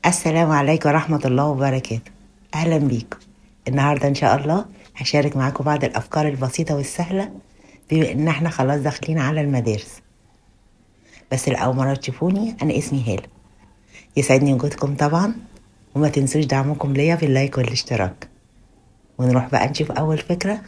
السلام عليكم ورحمة الله وبركاته أهلا بيكم النهاردة إن شاء الله هشارك معاكم بعض الأفكار البسيطة والسهلة بما إن احنا خلاص داخلين على المدارس بس لأول مرة تشوفوني أنا اسمي هالة يسعدني وجودكم طبعا وما تنسوش دعمكم ليا باللايك والاشتراك ونروح بقى نشوف أول فكرة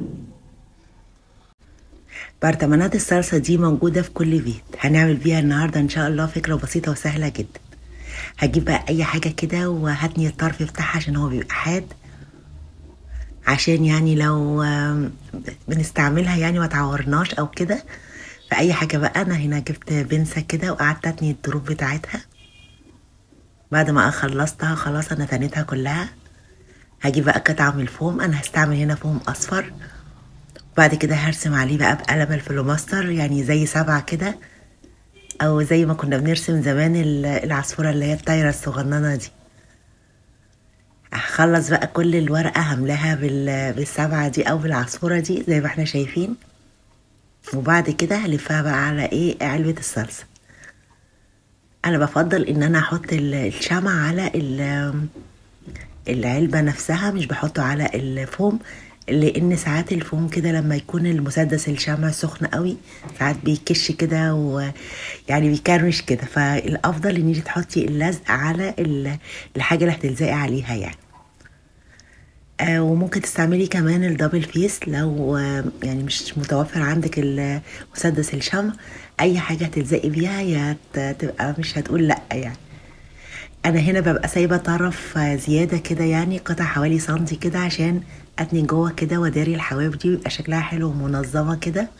برطمانات الصلصة دي موجودة في كل بيت هنعمل بيها النهاردة إن شاء الله فكرة بسيطة وسهلة جدا هجيب بقى أي حاجة كده وهتني الطرف بتاعها عشان هو بيبقى حاد عشان يعني لو آم، بنستعملها يعني ما تعورناش أو كده فأي حاجة بقى أنا هنا جبت بنسة كده وقعدت أتني الضروب بتاعتها بعد ما خلصتها خلاص أنا تنيتها كلها هجيب بقى قطعة من الفوم أنا هستعمل هنا فوم أصفر وبعد كده هرسم عليه بقى بقلم الفلوماستر يعني زي سبعة كده او زي ما كنا بنرسم زمان ال- العصفورة اللي هي الطايرة الصغننة دي هخلص بقى كل الورقة هملاها بال- بالسبعة دي او بالعصفورة دي زي ما احنا شايفين وبعد كده هلفها بقى على ايه علبة الصلصة انا بفضل ان انا احط ال- الشمع على ال- العلبة نفسها مش بحطه على الفوم لان ساعات الفوم كده لما يكون المسدس الشمع سخن قوي ساعات بيكش كده ويعني بيكرمش كده فالافضل ان انت تحطي اللزق على ال- الحاجه اللي هتلزقي عليها يعني آه وممكن تستعملي كمان الدبل فيس لو آه يعني مش متوفر عندك ال- مسدس الشمع اي حاجه هتلزقي بيها يا ت- تبقى مش هتقول لا يعني انا هنا ببقى سايبه طرف زياده كده يعني قطع حوالي سنتي كده عشان اتني جوه كده وداري الحواف دي ويبقى شكلها حلو ومنظمه كده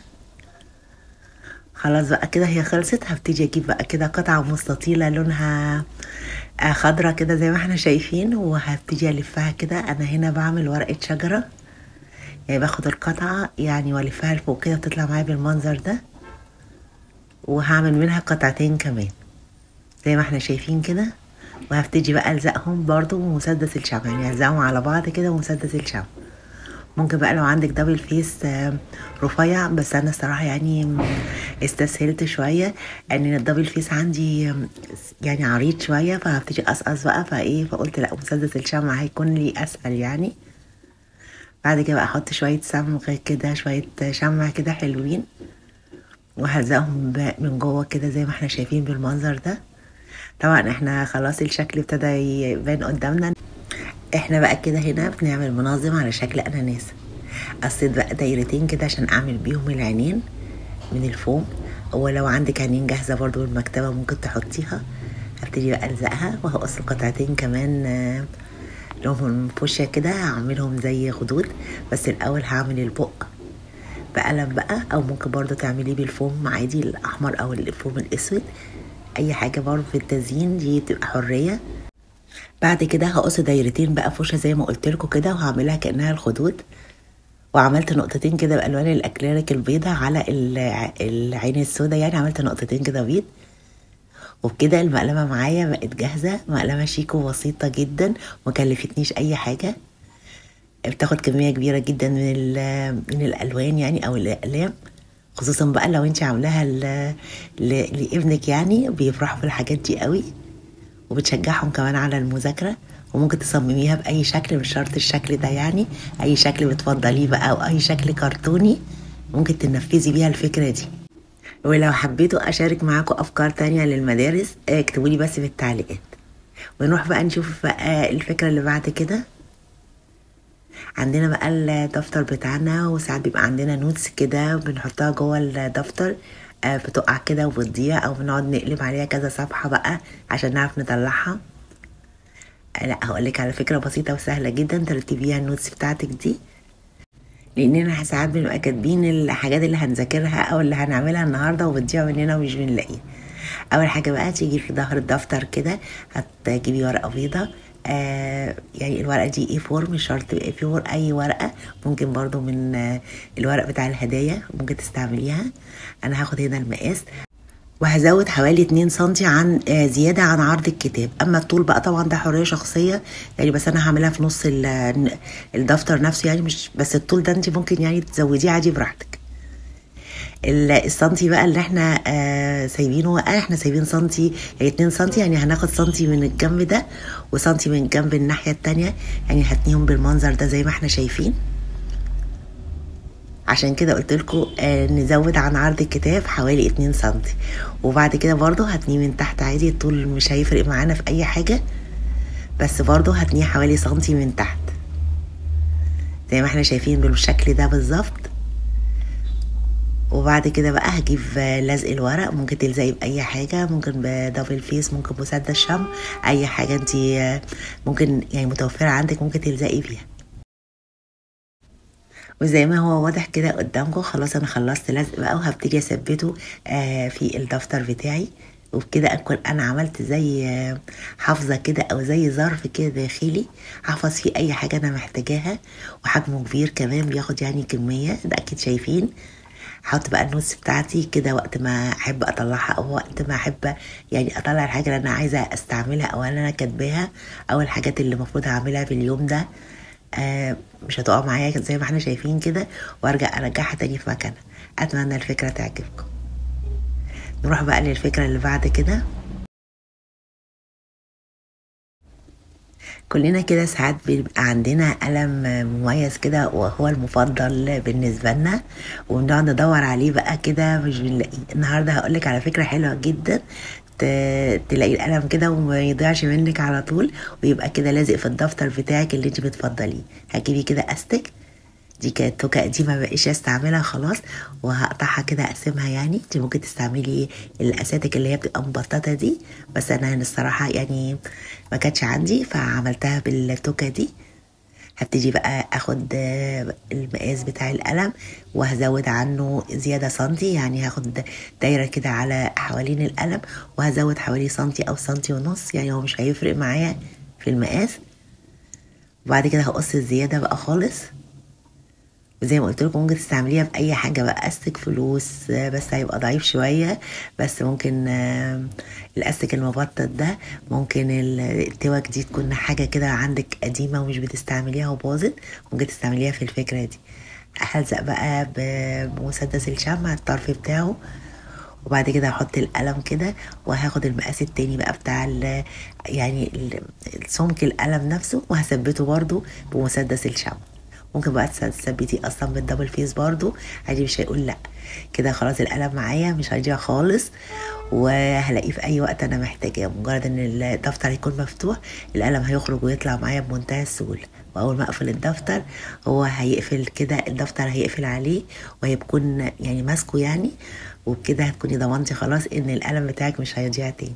خلاص بقى كده هي خلصت هبتدي اجيب بقى كده قطعه مستطيله لونها آه، خضرة كده زي ما احنا شايفين وهبتدي الفها كده انا هنا بعمل ورقه شجره يعني باخد القطعه يعني والفها لفوق كده بتطلع معايا بالمنظر ده وهعمل منها قطعتين كمان زي ما احنا شايفين كده وهبتدي بقى الزقهم برضو بمسدس الشمع يعني الزقهم على بعض كده بمسدس الشمع ممكن بقى لو عندك دبل فيس آه، رفيع بس انا الصراحه يعني استسهلت شويه ان الدبل فيس عندي آم، يعني عريض شويه فهبتدي اقصقص بقى فايه فقلت لا مسدس الشمع هيكون لي اسهل يعني بعد كده بقى احط شويه صمغ كده شويه شمع كده حلوين وهلزقهم ب- من جوه كده زي ما احنا شايفين بالمنظر ده طبعا احنا خلاص الشكل ابتدى يبان قدامنا احنا بقى كده هنا بنعمل منظم على شكل اناناس قصيت بقى دايرتين كده عشان اعمل بيهم العينين من الفوم ولو عندك عينين جاهزه برضو بالمكتبه ممكن تحطيها هبتدي بقى الزقها وهقص قطعتين كمان آه، لونهم فوشيا كده هعملهم زي خدود بس الاول هعمل البق بقلم بقى او ممكن برضو تعمليه بالفوم عادي الاحمر او الفوم الاسود اي حاجه برضو في التزيين دي بتبقى حريه بعد كده هقص دايرتين بقى فوشة زي ما قلت لكم كده وهعملها كانها الخدود وعملت نقطتين كده بالوان الاكريليك البيضة على الع- العين السوداء يعني عملت نقطتين كده بيض وبكده المقلمة معايا بقت جاهزة مقلمة شيك وبسيطة جدا ومكلفتنيش أي حاجة بتاخد كمية كبيرة جدا من ال- من الألوان يعني أو الأقلام خصوصا بقى لو انت عاملاها ل- ل- لابنك يعني بيفرحوا في الحاجات دي قوي وبتشجعهم كمان على المذاكرة وممكن تصمميها بأي شكل مش شرط الشكل ده يعني أي شكل بتفضليه بقى أو أي شكل كرتوني ممكن تنفذي بيها الفكرة دي ولو حبيتوا أشارك معاكم أفكار تانية للمدارس آه، اكتبولي بس في التعليقات ونروح بقى نشوف بقى الفكرة اللي بعد كده عندنا بقى الدفتر بتاعنا وساعات بيبقى عندنا نوتس كده بنحطها جوه الدفتر آه، بتقع كده وبتضيع او بنقعد نقلب عليها كذا صفحة بقى عشان نعرف نطلعها آه، لا هقولك على فكرة بسيطة وسهلة جدا ترتبيها النوتس بتاعتك دي لاننا ساعات بنبقى كاتبين الحاجات اللي هنذاكرها او اللي هنعملها النهارده وبتضيع مننا ومش بنلاقيها اول حاجه بقى تيجي في ظهر الدفتر كده هتجيبي ورقه بيضه آه يعني الورقه دي اي 4 مش شرط اي 4 اي ورقه ممكن برضو من آه الورق بتاع الهدايا ممكن تستعمليها انا هاخد هنا المقاس وهزود حوالي 2 سنتي عن آه، زيادة عن عرض الكتاب أما الطول بقى طبعا ده حرية شخصية يعني بس أنا هعملها في نص ال- الدفتر نفسه يعني مش بس الطول ده أنت ممكن يعني تزوديه عادي براحتك ال- السنتي بقى اللي احنا آه سايبينه بقى احنا سايبين سنتي يعني اتنين سنتي يعني هناخد سنتي من الجنب ده وسنتي من جنب الناحية التانية يعني هتنيهم بالمنظر ده زي ما احنا شايفين عشان كده قلت لكم آه نزود عن عرض الكتاب حوالي 2 سنتي وبعد كده برضو هتنيه من تحت عادي الطول مش هيفرق معانا في اي حاجة بس برضو هتنيه حوالي سنتي من تحت زي ما احنا شايفين بالشكل ده بالظبط وبعد كده بقى هجيب لزق الورق ممكن تلزقي بأي حاجة ممكن بدبل فيس ممكن مسدس شمع أي حاجة انت ممكن يعني متوفرة عندك ممكن تلزقي بيها وزي ما هو واضح كده قدامكم خلاص انا خلصت لزق بقى وهبتدي اثبته آه في الدفتر بتاعي وبكده اكون انا عملت زي آه حافظه كده او زي ظرف كده داخلي هحفظ فيه اي حاجه انا محتاجاها وحجمه كبير كمان بياخد يعني كميه ده اكيد شايفين هحط بقى النوتس بتاعتي كده وقت ما احب اطلعها او وقت ما احب يعني اطلع الحاجه اللي انا عايزه استعملها او اللي انا كاتباها او الحاجات اللي المفروض اعملها في اليوم ده آه مش هتقع معايا زي ما احنا شايفين كده وارجع ارجعها تاني في مكانها اتمنى الفكره تعجبكم نروح بقى للفكره اللي بعد كده كلنا كده ساعات بيبقى عندنا قلم مميز كده وهو المفضل بالنسبة لنا وبنقعد ندور عليه بقى كده مش بنلاقيه النهاردة هقولك على فكرة حلوة جدا تلاقي القلم كده وما يضيعش منك على طول ويبقى كده لازق في الدفتر بتاعك اللي انت بتفضليه هتجيبي كده استك دي كانت توكة قديمة مبقيش استعملها خلاص وهقطعها كده اقسمها يعني انت ممكن تستعملي الاساتك اللي هي بتبقى مبططة دي بس انا الصراحة يعني ما كانتش عندي فعملتها بالتوكة دي هبتدي بقى اخد المقاس بتاع القلم وهزود عنه زيادة سنتي يعني هاخد دايرة كده على حوالين القلم وهزود حوالي سنتي او سنتي ونص يعني هو مش هيفرق معايا في المقاس وبعد كده هقص الزيادة بقى خالص وزي ما قلت لكم ممكن تستعمليها في اي حاجه بقى استك فلوس بس هيبقى ضعيف شويه بس ممكن الاستك المبطط ده ممكن التوك دي تكون حاجه كده عندك قديمه ومش بتستعمليها وباظت ممكن تستعمليها في الفكره دي هلزق بقى بمسدس الشمع الطرف بتاعه وبعد كده هحط القلم كده وهاخد المقاس التاني بقى بتاع ال يعني سمك القلم نفسه وهثبته برضو بمسدس الشمع ممكن بقى تثبتي اصلا بالدبل فيس برضو عادي مش هيقول لا كده خلاص القلم معايا مش هيضيع خالص وهلاقيه في اي وقت انا محتاجاه مجرد ان الدفتر يكون مفتوح القلم هيخرج ويطلع معايا بمنتهى السهوله واول ما اقفل الدفتر هو هيقفل كده الدفتر هيقفل عليه وهيكون يعني ماسكه يعني وبكده هتكوني ضمنتي خلاص ان القلم بتاعك مش هيضيع تاني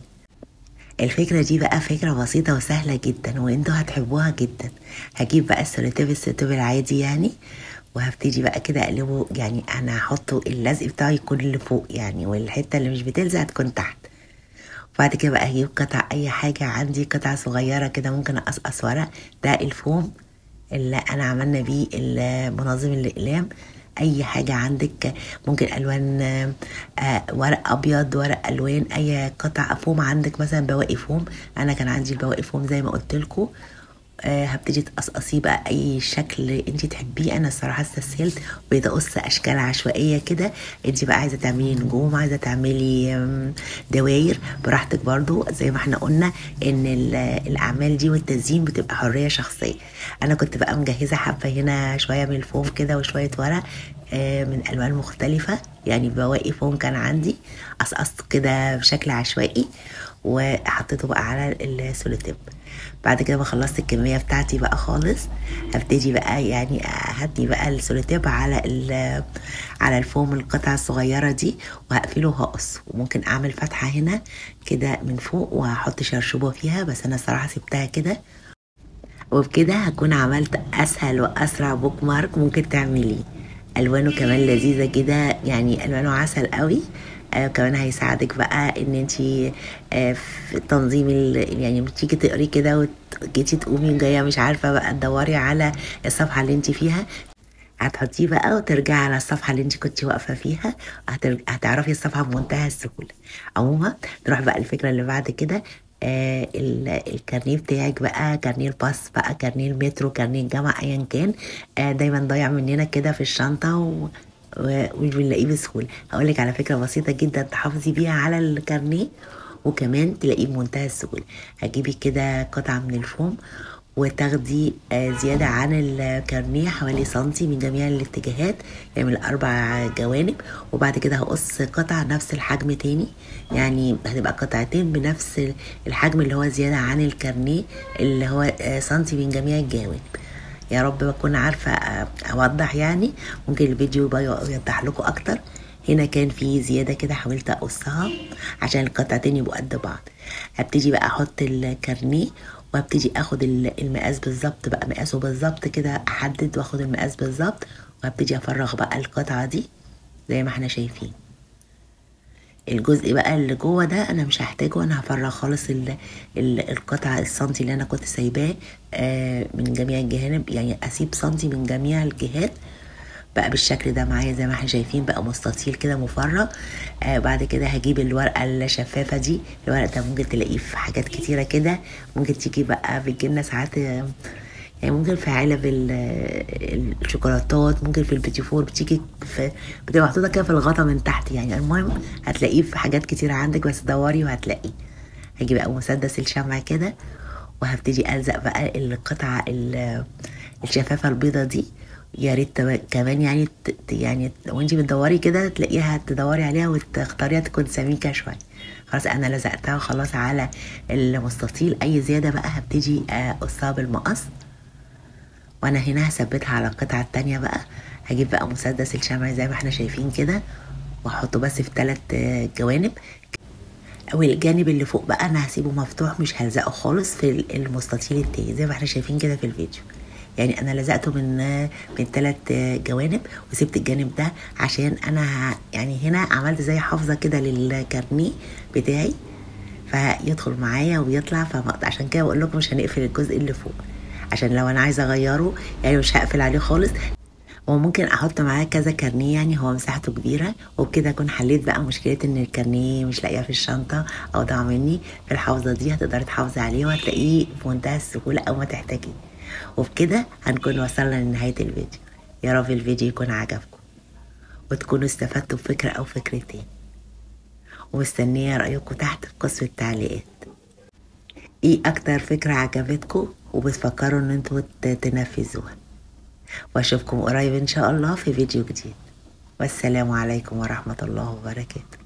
الفكرة دي بقى فكرة بسيطة وسهلة جدا وانتوا هتحبوها جدا هجيب بقى السوليتيف السوليتيف العادي يعني وهبتدي بقى كده اقلبه يعني انا هحطه اللزق بتاعه يكون اللي فوق يعني والحتة اللي مش بتلزق تكون تحت وبعد كده بقى هجيب قطع اي حاجة عندي قطعة صغيرة كده ممكن اقصقص ورق ده الفوم اللي انا عملنا بيه منظم الاقلام اي حاجه عندك ممكن الوان آه ورق ابيض ورق الوان اي قطع فوم عندك مثلا بواقي فوم انا كان عندي البواقي فوم زي ما قلت لكم آه هبتدي تقصقصيه بقى اي شكل انت تحبيه انا الصراحه استسهلت بقيت اقص اشكال عشوائيه كده انت بقى عايزه تعملي نجوم عايزه تعملي دواير براحتك برضو زي ما احنا قلنا ان الاعمال دي والتزيين بتبقى حريه شخصيه انا كنت بقى مجهزه حبه هنا شويه من الفوم كده وشويه ورق آه من الوان مختلفه يعني بواقي فوم كان عندي قصقصته كده بشكل عشوائي وحطيته بقى على السوليتيب بعد كده ما خلصت الكميه بتاعتي بقى خالص هبتدي بقى يعني هدي بقى السوليتيب على على الفوم القطعه الصغيره دي وهقفله وهقص وممكن اعمل فتحه هنا كده من فوق وهحط شرشوبه فيها بس انا الصراحه سبتها كده وبكده هكون عملت اسهل واسرع بوك مارك ممكن تعمليه الوانه كمان لذيذه كده يعني الوانه عسل قوي آه كمان هيساعدك بقى ان انت آه في تنظيم يعني تيجي تقري كده وجيتي تقومي جايه مش عارفه بقى تدوري على الصفحه اللي انت فيها هتحطيه بقى وترجعي على الصفحه اللي انت كنت واقفه فيها هتعرفي الصفحه بمنتهى السهوله عموما نروح بقى الفكره اللي بعد كده آه الكارنيه بتاعك بقى كارنيه الباص بقى كارنيه المترو كارنيه الجامعة ايا كان آه دايما ضايع مننا كده في الشنطة و ومش بنلاقيه بسهوله هقول لك على فكره بسيطه جدا تحافظي بيها على الكارنيه وكمان تلاقيه بمنتهى السهوله هتجيبي كده قطعه من الفوم وتاخدي آه، زيادة عن الكارنيه حوالي سنتي من جميع الاتجاهات يعني من الأربع جوانب وبعد كده هقص قطعة نفس الحجم تاني يعني هتبقى قطعتين بنفس الحجم اللي هو زيادة عن الكارنيه اللي هو آه، سنتي من جميع الجوانب يا رب بكون عارفة آه، أوضح يعني ممكن الفيديو يبقى يوضح لكم أكتر هنا كان في زيادة كده حاولت أقصها عشان القطعتين يبقوا قد بعض هبتدي بقى أحط الكارنيه وهبتدي اخد المقاس بالظبط بقى مقاسه بالظبط كده احدد واخد المقاس بالظبط وهبتدي افرغ بقى القطعه دي زي ما احنا شايفين الجزء بقى اللي جوه ده انا مش هحتاجه انا هفرغ خالص ال ال القطعه السنتي اللي انا كنت سايباه آه من جميع الجهات يعني اسيب سنتي من جميع الجهات بقى بالشكل ده معايا زي ما احنا شايفين بقى مستطيل كده مفرغ آه بعد كده هجيب الورقه الشفافه دي الورق ده ممكن تلاقيه في حاجات كتيره كده ممكن تيجي بقى بتجيلنا ساعات يعني ممكن في علب الشوكولاتات ممكن في البيتي فور بتيجي في بتبقى محطوطه كده في الغطا من تحت يعني المهم هتلاقيه في حاجات كتيره عندك بس دوري وهتلاقيه هجيب بقى مسدس الشمع كده وهبتدي الزق بقى القطعه الشفافه البيضه دي يا ريت كمان يعني يعني وانت بتدوري كده تلاقيها تدوري عليها وتختاريها تكون سميكه شويه خلاص انا لزقتها خلاص على المستطيل اي زياده بقى هبتدي اقصها بالمقص وانا هنا هثبتها على القطعه التانية بقى هجيب بقى مسدس الشمع زي ما احنا شايفين كده واحطه بس في ثلاث جوانب والجانب اللي فوق بقى انا هسيبه مفتوح مش هلزقه خالص في المستطيل التاني زي ما احنا شايفين كده في الفيديو يعني انا لزقته من من ثلاث جوانب وسبت الجانب ده عشان انا يعني هنا عملت زي حافظه كده للكارنيه بتاعي فيدخل معايا ويطلع فعشان كده بقول لكم مش هنقفل الجزء اللي فوق عشان لو انا عايزه اغيره يعني مش هقفل عليه خالص وممكن احط معاه كذا كارنيه يعني هو مساحته كبيره وبكده اكون حليت بقى مشكله ان الكارنيه مش لاقيه في الشنطه او ضاع مني في الحافظه دي هتقدري تحافظي عليه وهتلاقيه في منتهى السهوله او ما تحتاجيه وبكده هنكون وصلنا لنهاية الفيديو يا رب الفيديو يكون عجبكم وتكونوا استفدتوا بفكرة أو فكرتين ومستنية رأيكم تحت في قسم التعليقات ايه أكتر فكرة عجبتكم وبتفكروا ان انتوا تنفذوها واشوفكم قريب ان شاء الله في فيديو جديد والسلام عليكم ورحمة الله وبركاته